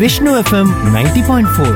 Vishnu FM ninety point four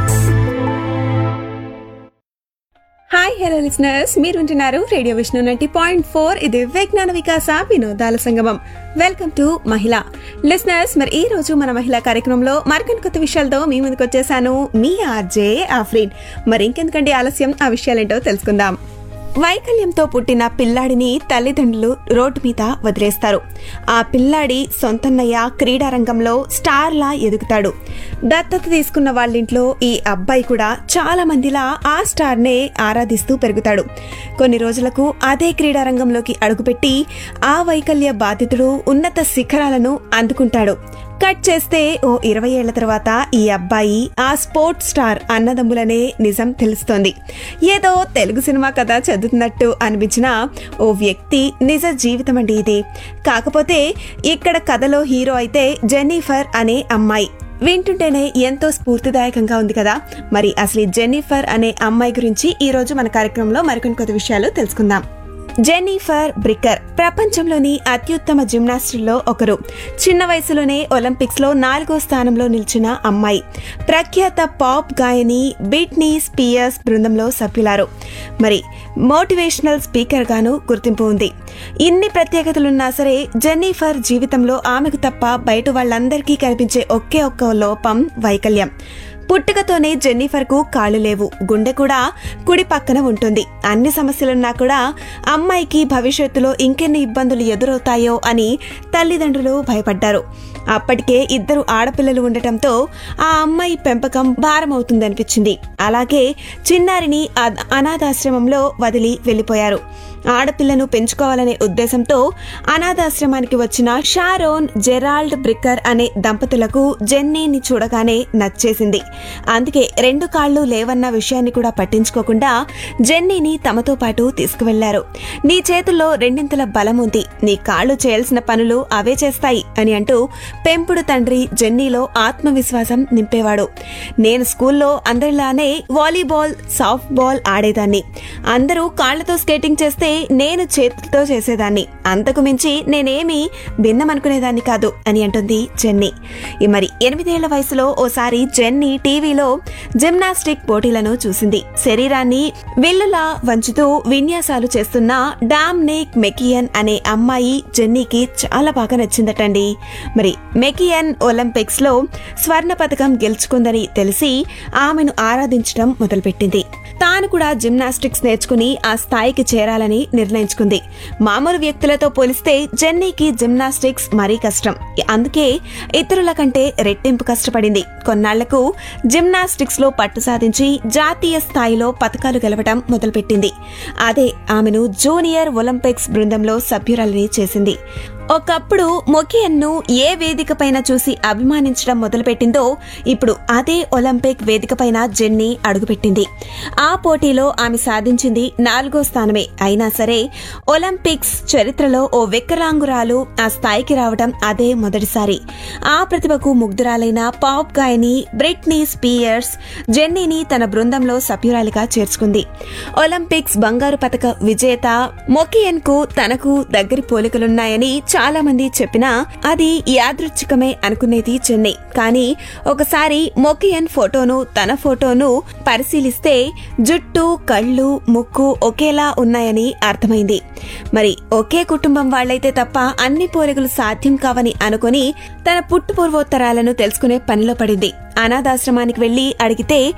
hi hello listeners మీరు వింటున్నారు radio Vishnu ninety point four ఇది విజ్ఞాన వికాస వినోదాల సంగమం వెల్కమ్ టు మహిళ లిసనర్స్ మరి ఈ రోజు మన మహిళా కార్యక్రమంలో మరికొన్ని కొత్త విషయాలతో మీ ముందుకు వచ్చేసాను మీ ఆర్జే ఆఫ్రీన్ మరి ఇంకెందుకంటే ఆలస్యం ఆ విషయాలేంటో తెలుసుకుందాం వైకల్యంతో పుట్టిన పిల్లాడిని తల్లిదండ్రులు రోడ్డు మీద వదిలేస్తారు ఆ పిల్లాడి సొంతన్నయ్య క్రీడా రంగంలో స్టార్లా ఎదుగుతాడు దత్తత తీసుకున్న వాళ్ళింట్లో ఈ అబ్బాయి కూడా చాలా మందిలా ఆ స్టార్నే ఆరాధిస్తూ పెరుగుతాడు కొన్ని రోజులకు అదే క్రీడా రంగంలోకి అడుగుపెట్టి ఆ వైకల్య బాధితుడు ఉన్నత శిఖరాలను అందుకుంటాడు కట్ చేస్తే ఓ ఇరవై ఏళ్ల తర్వాత ఈ అబ్బాయి ఆ స్పోర్ట్స్ స్టార్ అన్నదమ్ములనే నిజం తెలుస్తోంది ఏదో తెలుగు సినిమా కథ చదువుతున్నట్టు అనిపించిన ఓ వ్యక్తి నిజ జీవితం అండి ఇది కాకపోతే ఇక్కడ కథలో హీరో అయితే జెన్నిఫర్ అనే అమ్మాయి వింటుంటేనే ఎంతో స్ఫూర్తిదాయకంగా ఉంది కదా మరి అసలు ఈ జెన్నిఫర్ అనే అమ్మాయి గురించి ఈ రోజు మన కార్యక్రమంలో మరికొన్ని కొత్త విషయాలు తెలుసుకుందాం జెన్నిఫర్ బ్రిక్కర్ ప్రపంచంలోని అత్యుత్తమ జిమ్నాస్టుల్లో ఒకరు చిన్న వయసులోనే ఒలింపిక్స్ లో నాలుగో స్థానంలో నిలిచిన అమ్మాయి ప్రఖ్యాత పాప్ గాయని బిట్నీ స్పియర్స్ బృందంలో సభ్యులారు మరి మోటివేషనల్ స్పీకర్ గాను గుర్తింపు ఉంది ఇన్ని ప్రత్యేకతలున్నా సరే జెన్నిఫర్ జీవితంలో ఆమెకు తప్ప బయట వాళ్ళందరికీ కనిపించే ఒకే ఒక్క లోపం వైకల్యం పుట్టుకతోనే జెన్నిఫర్ కు కాళ్ళు లేవు గుండె కూడా కుడి పక్కన ఉంటుంది అన్ని సమస్యలున్నా కూడా అమ్మాయికి భవిష్యత్తులో ఇంకెన్ని ఇబ్బందులు ఎదురవుతాయో అని తల్లిదండ్రులు భయపడ్డారు అప్పటికే ఇద్దరు ఆడపిల్లలు ఉండటంతో ఆ అమ్మాయి పెంపకం భారమవుతుందనిపించింది అలాగే చిన్నారిని అ- అనాథాశ్రమంలో వదిలి వెళ్లిపోయారు ఆడపిల్లను పెంచుకోవాలనే ఉద్దేశంతో అనాథాశ్రమానికి వచ్చిన షారోన్ జెరాల్డ్ బ్రిక్కర్ అనే దంపతులకు జెన్నీని చూడగానే నచ్చేసింది అందుకే రెండు కాళ్ళు లేవన్న విషయాన్ని కూడా పట్టించుకోకుండా జెన్నీని తమతో పాటు తీసుకువెళ్లారు నీ చేతుల్లో రెండింతల బలం ఉంది నీ కాళ్ళు చేయాల్సిన పనులు అవే చేస్తాయి అని అంటూ పెంపుడు తండ్రి జెన్నీలో ఆత్మవిశ్వాసం నింపేవాడు నేను స్కూల్లో అందరిలానే వాలీబాల్ సాఫ్ట్ బాల్ ఆడేదాన్ని అందరూ కాళ్లతో స్కేటింగ్ చేస్తే నేను చేతులతో చేసేదాన్ని అంతకు మించి నేనేమి భిన్నమనుకునేదాన్ని కాదు అని అంటుంది జెన్నీ ఈ మరి ఎనిమిదేళ్ల వయసులో ఓసారి జెన్నీ టీవీలో జిమ్నాస్టిక్ పోటీలను చూసింది శరీరాన్ని విల్లులా వంచుతూ విన్యాసాలు చేస్తున్న డామ్నిక్ మెకియన్ అనే అమ్మాయి జెన్నీకి చాలా బాగా నచ్చిందటండి మరి మెకియన్ ఒలింపిక్స్ లో స్వర్ణ పథకం గెలుచుకుందని తెలిసి ఆమెను ఆరాధించడం మొదలుపెట్టింది తాను కూడా జిమ్నాస్టిక్స్ నేర్చుకుని ఆ స్థాయికి చేరాలని నిర్ణయించుకుంది మామూలు వ్యక్తులతో పోలిస్తే జెన్నీకి జిమ్నాస్టిక్స్ మరీ కష్టం అందుకే ఇతరుల కంటే రెట్టింపు కష్టపడింది కొన్నాళ్లకు జిమ్నాస్టిక్స్ లో పట్టు సాధించి జాతీయ స్థాయిలో పథకాలు గెలవడం మొదలుపెట్టింది అదే ఆమెను జూనియర్ ఒలింపిక్స్ బృందంలో సభ్యురాలిని చేసింది ఒకప్పుడు మొకియన్ను ఏ వేదికపైన చూసి అభిమానించడం మొదలుపెట్టిందో ఇప్పుడు అదే ఒలింపిక్ వేదికపైన జెన్నీ అడుగుపెట్టింది ఆ పోటీలో ఆమె సాధించింది నాలుగో స్థానమే అయినా సరే ఒలింపిక్స్ చరిత్రలో ఓ వికలాంగురాలు ఆ స్థాయికి రావడం అదే మొదటిసారి ఆ ప్రతిభకు ముగ్ధురాలైన పాప్ గాయని బ్రిట్నీ స్పియర్స్ జెన్నీని తన బృందంలో సభ్యురాలిగా చేర్చుకుంది ఒలింపిక్స్ బంగారు పతక విజేత మొకియన్ కు తనకు దగ్గరి పోలికలున్నాయని చాలా మంది చెప్పినా అది యాదృచ్ఛికమే అనుకునేది చెన్నై కానీ ఒకసారి మొకియన్ ఫోటోను తన ఫోటోను పరిశీలిస్తే జుట్టు కళ్ళు ముక్కు ఒకేలా ఉన్నాయని అర్థమైంది మరి ఒకే కుటుంబం వాళ్ళైతే తప్ప అన్ని పోలికలు సాధ్యం కావని అనుకుని తన పుట్టు పూర్వోత్తరాలను తెలుసుకునే పనిలో పడింది అనాథాశ్రమానికి వెళ్లి అడిగితే